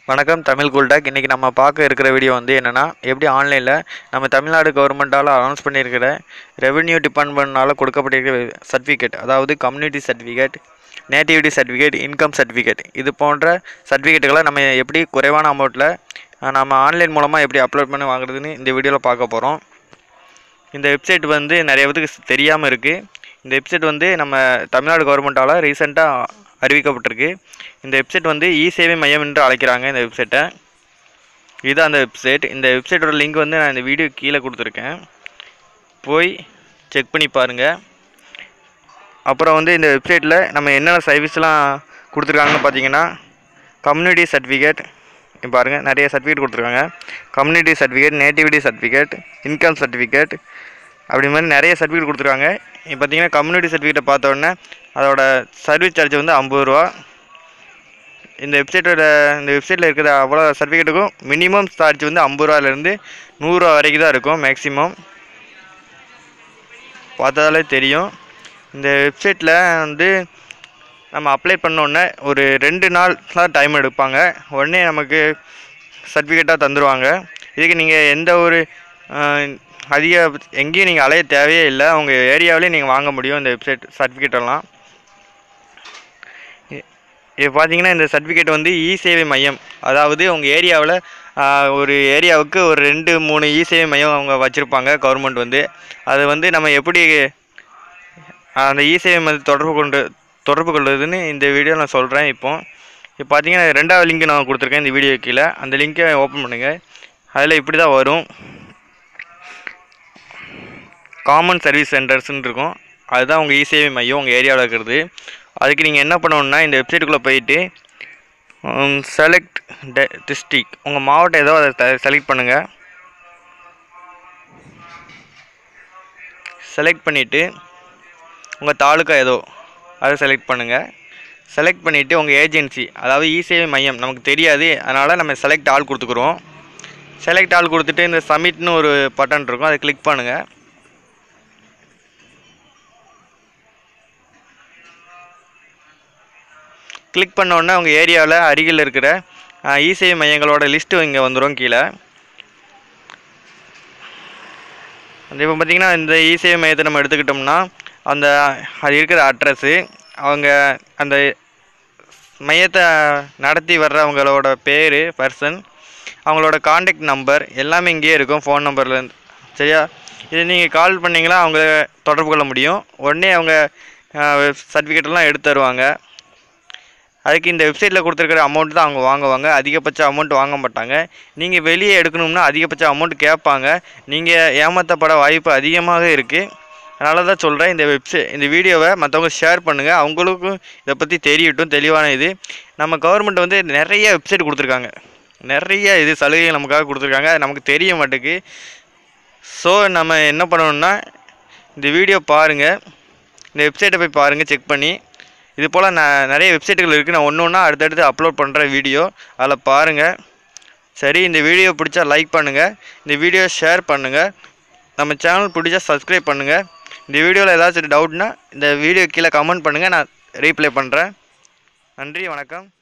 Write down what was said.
வணக்கம் தமிழ் கூல்டாக் இன்றைக்கி நம்ம பார்க்க இருக்கிற வீடியோ வந்து என்னென்னா எப்படி ஆன்லைனில் நம்ம தமிழ்நாடு கவர்மெண்ட்டால் அனௌன்ஸ் பண்ணியிருக்கிற ரெவென்யூ டிபார்ட்மெண்ட்னால கொடுக்கப்பட்டிருக்கிற சர்டிஃபிகேட் அதாவது community certificate nativity certificate income certificate இது போன்ற சர்டிஃபிகேட்டுகளை நம்ம எப்படி குறைவான அமௌண்ட்டில் நம்ம ஆன்லைன் மூலமாக எப்படி அப்லோட் பண்ணி வாங்குறதுன்னு இந்த வீடியோவில் பார்க்க போகிறோம் இந்த வெப்சைட் வந்து நிறைய பேருக்கு தெரியாமல் இருக்குது இந்த வெப்சைட் வந்து நம்ம தமிழ்நாடு கவர்மெண்ட்டால் ரீசெண்டாக அறிவிக்கப்பட்டிருக்கு இந்த வெப்சைட் வந்து இ சேவை மையம் என்று அழைக்கிறாங்க இந்த வெப்சைட்டை இது அந்த வெப்சைட் இந்த வெப்சைட்டோட லிங்க் வந்து நான் இந்த வீடியோ கீழே கொடுத்துருக்கேன் போய் செக் பண்ணி பாருங்கள் அப்புறம் வந்து இந்த வெப்சைட்டில் நம்ம என்னென்ன சர்வீஸ்லாம் கொடுத்துருக்காங்கன்னு பார்த்தீங்கன்னா கம்யூனிட்டி சர்டிஃபிகேட் இங்க பாருங்கள் நிறைய சர்டிஃபிகேட் கொடுத்துருக்காங்க community certificate nativity certificate income certificate அப்படி மாதிரி நிறைய சர்டிஃபிகேட் கொடுத்துருக்காங்க இப்போ பார்த்தீங்கன்னா கம்யூனிட்டி சர்டிஃபிகேட்டை பார்த்த உடனே அதோட சர்வீஸ் சார்ஜ் வந்து ஐம்பது ரூபா இந்த வெப்சைட்டோட இந்த வெப்சைட்டில் இருக்கிற அவ்வளோ சர்டிஃபிகேட்டுக்கும் மினிமம் சார்ஜ் வந்து ஐம்பது ரூபாலேருந்து நூறுரூவா வரைக்கும் தான் இருக்கும் மேக்ஸிமம் பார்த்தாலே தெரியும் இந்த வெப்சைட்டில் வந்து நம்ம அப்ளை பண்ணோன்னே ஒரு ரெண்டு நாள் தான் டைம் எடுப்பாங்க உடனே நமக்கு சர்டிஃபிகேட்டாக தந்துடுவாங்க இதுக்கு நீங்கள் எந்த ஒரு அஹ், அதிக எங்கேயும் நீங்கள் அலைய தேவையே இல்லை உங்கள் ஏரியாவிலே நீங்கள் வாங்க முடியும் இந்த வெப்சைட் சர்டிஃபிகேட்டெல்லாம் இது பார்த்தீங்கன்னா இந்த சர்டிஃபிகேட் வந்து இ சேவை மையம் அதாவது உங்கள் ஏரியாவில் ஒரு ஏரியாவுக்கு ஒரு ரெண்டு மூணு இ சேவை மையம் அவங்க வச்சுருப்பாங்க கவர்மெண்ட் வந்து அது வந்து நம்ம எப்படி அந்த இ சேவை மையத்தை தொடர்பு கொண்டு தொடர்பு கொள்வதுன்னு இந்த வீடியோ நான் சொல்கிறேன் இப்போ இப்போ பார்த்தீங்கன்னா ரெண்டாவது லிங்க் நான் கொடுத்துருக்கேன் இந்த வீடியோ கீழே அந்த லிங்க்கை ஓப்பன் பண்ணுங்கள் அதில் இப்படி தான் வரும் காமன் சர்வீஸ் சென்டர்ஸ்னு இருக்கும் அதுதான் உங்கள் இசேவை மையம் உங்கள் ஏரியாவில் இருக்கிறது அதுக்கு நீங்கள் என்ன பண்ணணுன்னா இந்த வெப்சைட்டுக்குள்ளே போயிட்டு செலக்ட் டிஸ்ட்ரிக் உங்கள் மாவட்டம் ஏதோ அதை செலக்ட் பண்ணுங்கள் செலக்ட் பண்ணிவிட்டு உங்கள் தாலுக்கா ஏதோ அதை செலக்ட் பண்ணுங்கள் செலக்ட் பண்ணிவிட்டு உங்கள் ஏஜென்சி அதாவது இசேவை மையம் நமக்கு தெரியாது அதனால் நம்ம செலக்ட் ஆள் கொடுத்துக்குறோம் செலக்ட் ஆள் கொடுத்துட்டு இந்த சப்மிட்னு ஒரு பட்டன் இருக்கும் அதை கிளிக் பண்ணுங்கள் கிளிக் பண்ண உடனே உங்கள் ஏரியாவில் அருகில் இருக்கிற இசேவை மையங்களோட லிஸ்ட்டு இங்கே வந்துடும் கீழே அந்த இப்போ பார்த்தீங்கன்னா இந்த இசேவை மையத்தை நம்ம எடுத்துக்கிட்டோம்னா அந்த அது இருக்கிற அட்ரஸ்ஸு அவங்க அந்த மையத்தை நடத்தி வர்றவங்களோட பேர் பர்சன் அவங்களோட காண்டாக்ட் நம்பர் எல்லாமே இங்கேயே இருக்கும் ஃபோன் நம்பர்லேருந்து சரியா இது நீங்கள் கால் பண்ணிங்களா அவங்க தொடர்பு கொள்ள முடியும் உடனே அவங்க சர்டிஃபிகேட்டெல்லாம் எடுத்து தருவாங்க அதுக்கு இந்த வெப்சைட்டில் கொடுத்துருக்கிற அமௌண்ட் தான் அவங்க வாங்குவாங்க அதிகபட்ச அமௌண்ட் வாங்க மாட்டாங்க நீங்கள் வெளியே எடுக்கணும்னா அதிகபட்ச அமௌண்ட் கேட்பாங்க நீங்கள் ஏமாற்றப்பட வாய்ப்பு அதிகமாக இருக்குது அதனால தான் சொல்கிறேன் இந்த வெப்சை இந்த வீடியோவை மற்றவங்க ஷேர் பண்ணுங்கள் அவங்களுக்கும் இதை பற்றி தெரியட்டும் தெளிவான இது நம்ம கவர்மெண்ட் வந்து நிறைய வெப்சைட் கொடுத்துருக்காங்க நிறைய இது சலுகைகள் நமக்காக கொடுத்துருக்காங்க அது நமக்கு தெரிய மாட்டேங்குது ஸோ நம்ம என்ன பண்ணணும்னா இந்த வீடியோ பாருங்கள் இந்த வெப்சைட்டை போய் பாருங்கள் செக் பண்ணி இது போல் நான் நிறைய வெப்சைட்டுகள் இருக்குது நான் ஒன்று ஒன்றா அடுத்தடுத்து அப்லோட் பண்ணுற வீடியோ அதில் பாருங்கள் சரி இந்த வீடியோ பிடிச்சா லைக் பண்ணுங்கள் இந்த வீடியோ ஷேர் பண்ணுங்கள் நம்ம சேனல் பிடிச்சா சப்ஸ்கிரைப் பண்ணுங்கள் இந்த வீடியோவில் ஏதாச்சும் டவுட்னா இந்த வீடியோ கீழே கமெண்ட் பண்ணுங்கள் நான் ரீப்ளை பண்ணுறேன் நன்றி வணக்கம்